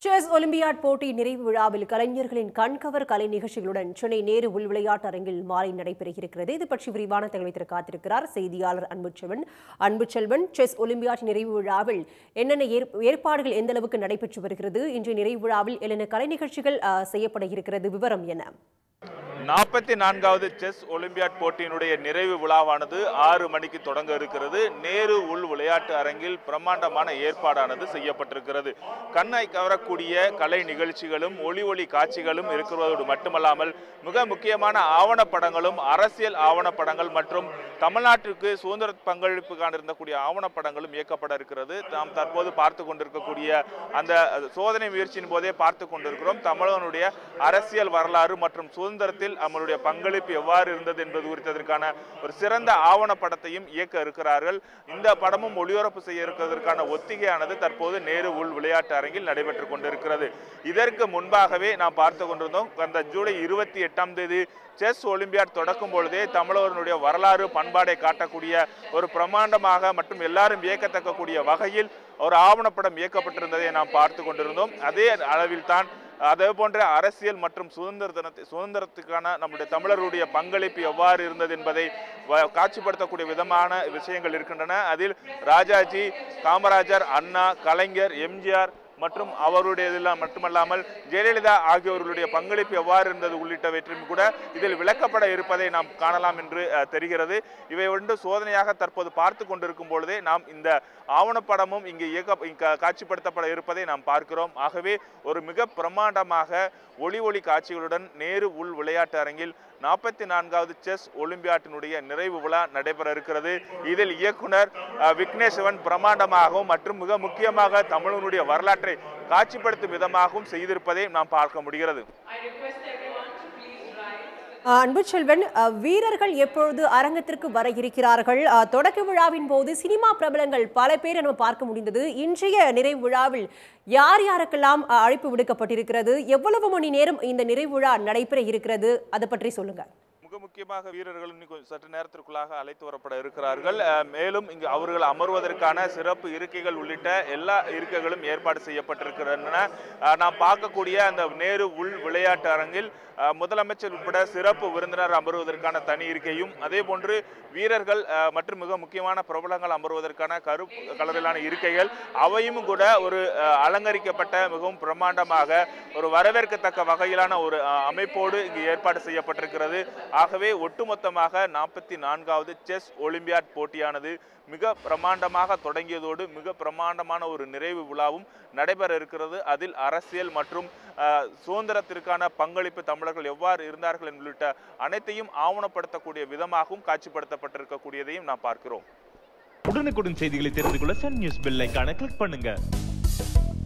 chess olympiad போட்டி நிறைவு விழாவில் கலைஞர்களின் கண்கவர் கலை நிகழ்ச்சிகளுடன் சென்னை நேரு உள் விளையாட்டு அரங்கில் மாலை நடைபெறுகிறது இது பற்றி விரிவான தகவலை தர காத்திருக்கிறார் செய்தியாளர் அன்புச்செல்வன் அன்புச்செல்வன் செஸ் ஒலிம்பியாட் நிறைவு விழாவில் என்னென்ன ஏற்- ஏற்பாடுகள் எந்த அளவுக்கு நடைபெற்று வருகிறது இன்று நிறைவு விழாவில் என்னென்ன கலை நிகழ்ச்சிகள் ஆ, செய்யப்பட இருக்கிறது விவரம் என்ன நாற்பத்தி நான்காவது செஸ் ஒலிம்பியாட் போட்டியினுடைய நிறைவு விழாவானது ஆறு மணிக்கு தொடங்க இருக்கிறது நேரு உள் விளையாட்டு அரங்கில் பிரம்மாண்டமான ஏற்பாடானது செய்யப்பட்டிருக்கிறது கண்ணை கவரக்கூடிய கலை நிகழ்ச்சிகளும் ஒளி ஒளி காட்சிகளும் இருக்கிறதோடு மட்டுமல்லாமல் மிக முக்கியமான ஆவணப்படங்களும் அரசியல் ஆவணப்படங்கள் மற்றும் தமிழ்நாட்டிற்கு சுதந்திர பங்களிப்புக்கான இருந்தக்கூடிய ஆவணப்படங்களும் இயக்கப்பட இருக்கிறது நாம் தற்போது பார்த்து கொண்டிருக்கக்கூடிய அந்த சோதனை முயற்சியின் போதே பார்த்து கொண்டிருக்கிறோம் தமிழகனுடைய அரசியல் வரலாறு மற்றும் சுதந்திரத்தில் அவங்களுடைய பங்களிப்பு எவ்வாறு இருந்தது என்பது குறித்ததற்கான ஒரு சிறந்த ஆவணப்படத்தையும் இயக்க இருக்கிறார்கள் இந்த படமும் ஒளிபரப்பு செய்ய இருக்கிறதற்கான ஒத்திகையானது தற்போது நேரு உள் விளையாட்டு அரங்கில் நடைபெற்றுக் கொண்டிருக்கிறது இதற்கு முன்பாகவே நாம் பார்த்து கொண்டிருந்தோம் கடந்த ஜூலை இருபத்தி எட்டாம் தேதி செஸ் ஒலிம்பியாட் தொடக்கும் பொழுதே தமிழர்களுடைய வரலாறு பண்பாடை காட்டக்கூடிய ஒரு பிரமாண்டமாக மற்றும் எல்லாரும் வியக்கத்தக்கக்கூடிய வகையில் ஒரு ஆவணப்படம் இயக்கப்பட்டிருந்ததை நாம் பார்த்து கொண்டிருந்தோம் அதே அளவில் தான் அதே போன்ற அரசியல் மற்றும் சுதந்திர தினத்தை சுதந்திரத்துக்கான நம்முடைய தமிழருடைய பங்களிப்பு எவ்வாறு இருந்தது என்பதை வ- காட்சிப்படுத்தக்கூடிய விதமான விஷயங்கள் இருக்கின்றன அதில் ராஜாஜி காமராஜர் அண்ணா கலைஞர் எம்ஜிஆர் மற்றும் அவருடைய இதெல்லாம் மட்டுமல்லாமல் ஜெயலலிதா ஆகியோர்களுடைய பங்களிப்பு எவ்வாறு இருந்தது உள்ளிட்டவற்றையும் கூட இதில் விளக்கப்பட இருப்பதை நாம் காணலாம் என்று அஹ், தெரிகிறது இவை ஒன்று சோதனையாக தற்போது பார்த்து கொண்டிருக்கும் பொழுதே நாம் இந்த ஆவணப்படமும் இங்கு இயக்க இங்க காட்சிப்படுத்தப்பட இருப்பதை நாம் பார்க்கிறோம் ஆகவே ஒரு மிக பிரமாண்டமாக ஒளி ஒளி காட்சிகளுடன் நேரு உள் விளையாட்டு அரங்கில் நாற்பத்தி நான்காவது செஸ் ஒலிம்பியாட்டினுடைய நிறைவு விழா நடைபெற இருக்கிறது இதில் இயக்குனர் அஹ், விக்னேஸ்வரன் பிரமாண்டமாகவும் மற்றும் மிக முக்கியமாக தமிழனுடைய வரலாற்றை காட்சிப்படுத்தும் விதமாகவும் செய்திருப்பதை நாம் பார்க்க முடிகிறது ஆ, அன்புச்செல்வன் ஆ, வீரர்கள் எப்பொழுது அரங்கத்திற்கு வர இருக்கிறார்கள் ஆ, தொடக்க விழாவின் போது சினிமா பிரபலங்கள் பல பேரை நம்ம பார்க்க முடிந்தது இன்றைய நிறைவு விழாவில் யார் யாருக்கெல்லாம் ஆ, அழைப்பு விடுக்கப்பட்டிருக்கிறது எவ்வளவு மணி நேரம் இந்த நிறைவு விழா நடைபெற இருக்கிறது அதை பற்றி சொல்லுங்க மிக முக்கியமாக வீரர்கள் இன்னும் கொஞ்சம் சற்று நேரத்திற்குள்ளாக அழைத்து வரப்பட இருக்கிறார்கள் அஹ், மேலும் இங்கு அவர்கள் அமர்வதற்கான சிறப்பு இருக்கைகள் உள்ளிட்ட எல்லா இருக்கைகளும் ஏற்பாடு செய்யப்பட்டிருக்கின்றன அஹ், நாம் பார்க்கக்கூடிய அந்த நேரு உள் விளையாட்டு அரங்கில் அஹ், முதலமைச்சர் உட்பட சிறப்பு விருந்தினர் அமர்வதற்கான தனி இருக்கையும் அதே போன்று வீரர்கள் அஹ், மற்றும் மிக முக்கியமான பிரபலங்கள் அமர்வதற்கான கருப்பு கலரிலான இருக்கைகள் அவையும் கூட ஒரு அஹ், அலங்கரிக்கப்பட்ட மிகவும் பிரம்மாண்டமாக ஒரு வரவேற்கத்தக்க வகையிலான ஒரு அஹ், அமைப்போடு இங்கு ஏற்பாடு செய்யப்பட்டிருக்கிறது ஆகவே ஒட்டுமொத்தமாக நாற்பத்தி நான்காவது செஸ் ஒலிம்பியாட் போட்டியானது மிக பிரமாண்டமாக தொடங்கியதோடு மிக பிரமாண்டமான ஒரு நிறைவு விழாவும் நடைபெற இருக்கிறது அதில் அரசியல் மற்றும் அஹ், சுதந்திரத்திற்கான பங்களிப்பு தமிழர்கள் எவ்வாறு இருந்தார்கள் உள்ளிட்ட அனைத்தையும் ஆவணப்படுத்தக்கூடிய விதமாகவும் காட்சிப்படுத்தப்பட்டிருக்கக்கூடியதையும் நாம் பார்க்கிறோம் உடனுக்குடன் செய்திகளை தெரிந்து கொள்ள சன் நியூஸ் பெல் ஐகானை கிளிக் பண்ணுங்க